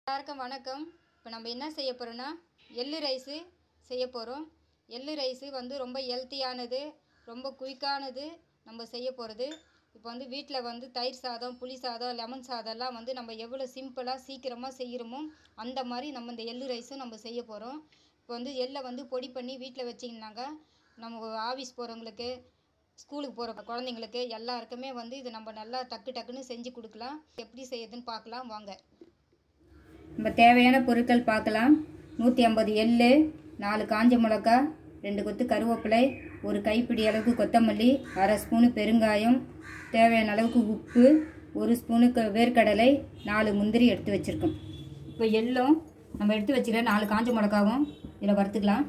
எல்லாருக்கும் வணக்கம் இப்போ நம்ம என்ன செய்ய போகிறோன்னா எள்ளு ரைஸு செய்ய போகிறோம் எள்ளு ரைஸு வந்து ரொம்ப ஹெல்த்தியானது ரொம்ப குயிக்கானது நம்ம செய்ய போகிறது இப்போ வந்து வீட்டில் வந்து தயிர் சாதம் புளி சாதம் லெமன் சாதம்லாம் வந்து நம்ம எவ்வளோ சிம்பிளாக சீக்கிரமாக செய்கிறோமோ அந்த மாதிரி நம்ம இந்த எள்ளு ரைஸும் நம்ம செய்ய போகிறோம் இப்போ வந்து எள்ளை வந்து பொடி பண்ணி வீட்டில் வச்சிங்கனாக்கா நம்ம ஆஃபீஸ் போகிறவங்களுக்கு ஸ்கூலுக்கு போகிற குழந்தைங்களுக்கு எல்லாருக்குமே வந்து இது நம்ம நல்லா டக்கு டக்குன்னு செஞ்சு கொடுக்கலாம் எப்படி செய்யுதுன்னு பார்க்கலாம் வாங்க நம்ம தேவையான பொருட்கள் பார்க்கலாம் நூற்றி ஐம்பது எள்ளு நாலு காஞ்ச மிளகா ரெண்டு கொத்து கருவேப்பிலை ஒரு கைப்பிடி அளவுக்கு கொத்தமல்லி அரை ஸ்பூனு பெருங்காயம் தேவையான அளவுக்கு உப்பு ஒரு ஸ்பூனு க- வேர்க்கடலை நாலு முந்திரி எடுத்து வச்சுருக்கோம் இப்போ எள்ளும் நம்ம எடுத்து வச்சுக்கிற நாலு காஞ்ச மிளகாவும் இதில் வறுத்துக்கலாம்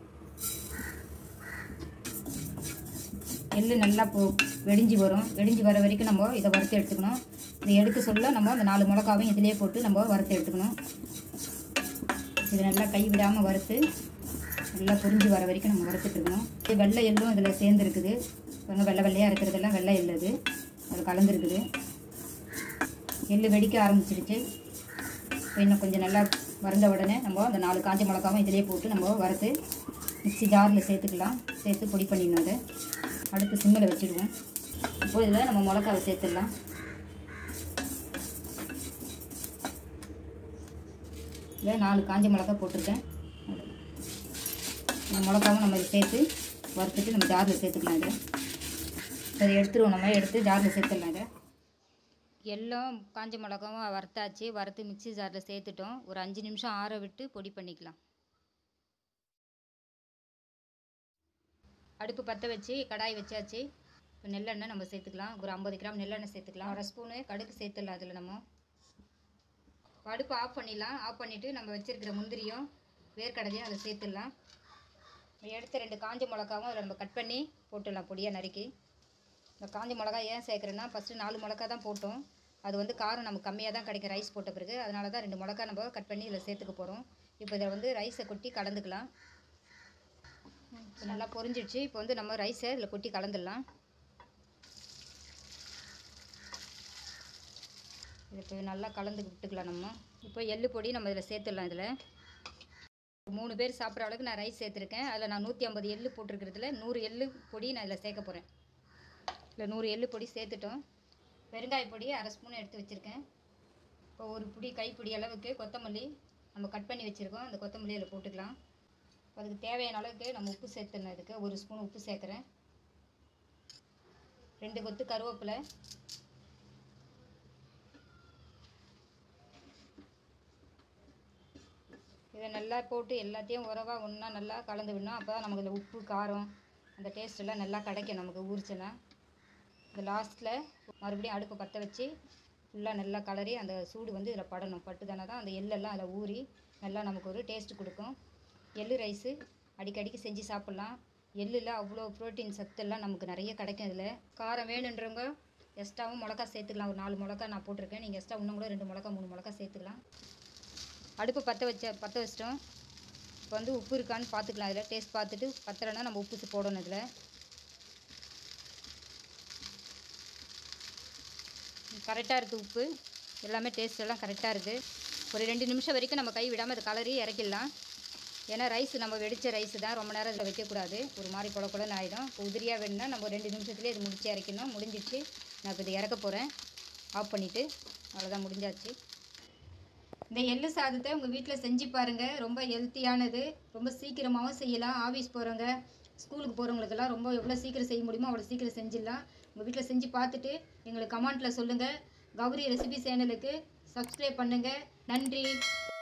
எள்ளு நல்லா போ வெடிஞ்சு வரும் வெடிஞ்சு வர வரைக்கும் நம்ம இதை வறுத்து எடுத்துக்கணும் இதை எடுக்க சொல்ல நம்ம அந்த நாலு மிளகாவையும் இதிலே போட்டு நம்ம வறுத்து எடுத்துக்கணும் இது நல்லா கை விடாமல் வறுத்து நல்லா பொரிஞ்சு வர வரைக்கும் நம்ம வறுத்துட்டு இருக்கணும் இது வெள்ளை எள்ளும் இதில் சேர்ந்துருக்குது பாருங்க வெள்ளை வெள்ளையாக இருக்கிறதெல்லாம் வெள்ளை எள்ளு இது அது கலந்துருக்குது எள்ளு வெடிக்க ஆரம்பிச்சிடுச்சு இப்போ இன்னும் கொஞ்சம் நல்லா வறந்த உடனே நம்ம அந்த நாலு காஞ்ச மிளகாவும் இதிலே போட்டு நம்ம வறுத்து மிக்ஸி ஜாரில் சேர்த்துக்கலாம் சேர்த்து பொடி பண்ணிடணும் அதை அடுத்து சிம்மில் வச்சுடுவோம் இப்போ இதில் நம்ம மிளகாவை சேர்த்துடலாம் இதில் நாலு காஞ்ச மிளகா போட்டிருக்கேன் இந்த மிளகாவும் நம்ம இதை சேர்த்து வறுத்துட்டு நம்ம ஜாரில் சேர்த்துக்கலாம் இதை அதை எடுத்துருவோம் நம்ம எடுத்து ஜாரில் சேர்த்துடலாம் இதை எல்லாம் காஞ்ச மிளகாவும் வறுத்தாச்சு வறுத்து மிக்ஸி ஜாரில் சேர்த்துட்டோம் ஒரு அஞ்சு நிமிஷம் ஆற விட்டு பொடி பண்ணிக்கலாம் அடுப்பு பற்ற வச்சு கடாய் வச்சாச்சு இப்போ நெல்லெண்ணெய் நம்ம சேர்த்துக்கலாம் ஒரு ஐம்பது கிராம் நெல்லெண்ணெய் சேர்த்துக்கலாம் அரை ஸ்பூனு கடுகு சேர்த்துடலாம் அதில் நம்ம இப்போ அடுப்பு ஆஃப் பண்ணிடலாம் ஆஃப் பண்ணிவிட்டு நம்ம வச்சுருக்கிற முந்திரியும் வேர்க்கடலையும் அதை சேர்த்துடலாம் இப்போ எடுத்த ரெண்டு காஞ்ச மிளகாவும் அதில் நம்ம கட் பண்ணி போட்டுடலாம் பொடியாக நறுக்கி இந்த காஞ்ச மிளகா ஏன் சேர்க்குறேன்னா ஃபஸ்ட்டு நாலு மிளகா தான் போட்டோம் அது வந்து காரம் நமக்கு கம்மியாக தான் கிடைக்கும் ரைஸ் போட்ட பிறகு அதனால தான் ரெண்டு மிளகா நம்ம கட் பண்ணி இதில் சேர்த்துக்க போகிறோம் இப்போ இதை வந்து ரைஸை கொட்டி கலந்துக்கலாம் இப்போ நல்லா பொரிஞ்சிடுச்சு இப்போ வந்து நம்ம ரைஸை இதில் கொட்டி கலந்துடலாம் இதை இப்போ நல்லா கலந்து விட்டுக்கலாம் நம்ம இப்போ எள்ளு பொடி நம்ம இதில் சேர்த்துடலாம் இதில் மூணு பேர் சாப்பிட்ற அளவுக்கு நான் ரைஸ் சேர்த்துருக்கேன் அதில் நான் நூற்றி ஐம்பது எள்ளு போட்டிருக்கிறதுல நூறு எள்ளு பொடி நான் இதில் சேர்க்க போகிறேன் இல்லை நூறு எள்ளு பொடி சேர்த்துட்டோம் பெருங்காய பொடி அரை ஸ்பூன் எடுத்து வச்சுருக்கேன் இப்போ ஒரு பிடி கைப்பிடி அளவுக்கு கொத்தமல்லி நம்ம கட் பண்ணி வச்சுருக்கோம் அந்த கொத்தமல்லி அதில் போட்டுக்கலாம் அதுக்கு தேவையான அளவுக்கு நம்ம உப்பு சேர்த்துணும் இதுக்கு ஒரு ஸ்பூன் உப்பு சேர்க்குறேன் ரெண்டு கொத்து கருவேப்பிலை இதை நல்லா போட்டு எல்லாத்தையும் உரவாக ஒன்றா நல்லா கலந்து விடணும் அப்போ தான் நமக்கு இதில் உப்பு காரம் அந்த டேஸ்ட் எல்லாம் நல்லா கிடைக்கும் நமக்கு ஊறிச்சுன்னா இந்த லாஸ்ட்டில் மறுபடியும் அடுப்பை பற்ற வச்சு ஃபுல்லாக நல்லா கலரி அந்த சூடு வந்து இதில் படணும் பட்டுதானே தான் அந்த எள்ளெல்லாம் அதில் ஊறி நல்லா நமக்கு ஒரு டேஸ்ட் கொடுக்கும் எள்ளு ரைஸு அடிக்கடிக்கு செஞ்சு சாப்பிட்லாம் எள்ளில் அவ்வளோ ப்ரோட்டீன் சத்தெல்லாம் நமக்கு நிறைய கிடைக்கும் இதில் காரம் வேணுன்றவங்க எக்ஸ்ட்ராவும் மிளகா சேர்த்துக்கலாம் ஒரு நாலு மிளகா நான் போட்டிருக்கேன் நீங்கள் எக்ஸ்ட்ரா இன்னும் கூட ரெண்டு மிளகா மூணு மிளகா சேர்த்துக்கலாம் அடுப்பு பற்ற வச்ச பற்ற வச்சிட்டோம் இப்போ வந்து உப்பு இருக்கான்னு பார்த்துக்கலாம் இதில் டேஸ்ட் பார்த்துட்டு பத்தலைன்னா நம்ம உப்பு போடணும் இதில் கரெக்டாக இருக்குது உப்பு எல்லாமே டேஸ்ட் எல்லாம் கரெக்டாக இருக்குது ஒரு ரெண்டு நிமிஷம் வரைக்கும் நம்ம கை விடாமல் அதை கலரி இறக்கிடலாம் ஏன்னா ரைஸ் நம்ம வெடித்த ரைஸ் தான் ரொம்ப நேரம் இதில் வைக்கக்கூடாது ஒரு மாதிரி குழ குழன்னு ஆகிடும் இப்போ உதிரியாக வேணும்னா நம்ம ரெண்டு நிமிஷத்துலேயே இது முடிச்சு இறக்கணும் முடிஞ்சிடுச்சு நான் இப்போ இதை இறக்க போகிறேன் ஆஃப் பண்ணிவிட்டு அவ்வளோதான் முடிஞ்சாச்சு இந்த எள்ளு சாதத்தை உங்கள் வீட்டில் செஞ்சு பாருங்கள் ரொம்ப ஹெல்த்தியானது ரொம்ப சீக்கிரமாகவும் செய்யலாம் ஆஃபீஸ் போகிறவங்க ஸ்கூலுக்கு போகிறவங்களுக்கெல்லாம் ரொம்ப எவ்வளோ சீக்கிரம் செய்ய முடியுமோ அவ்வளோ சீக்கிரம் செஞ்சிடலாம் உங்கள் வீட்டில் செஞ்சு பார்த்துட்டு எங்களுக்கு கமெண்ட்டில் சொல்லுங்கள் கௌரி ரெசிபி சேனலுக்கு சப்ஸ்கிரைப் பண்ணுங்கள் நன்றி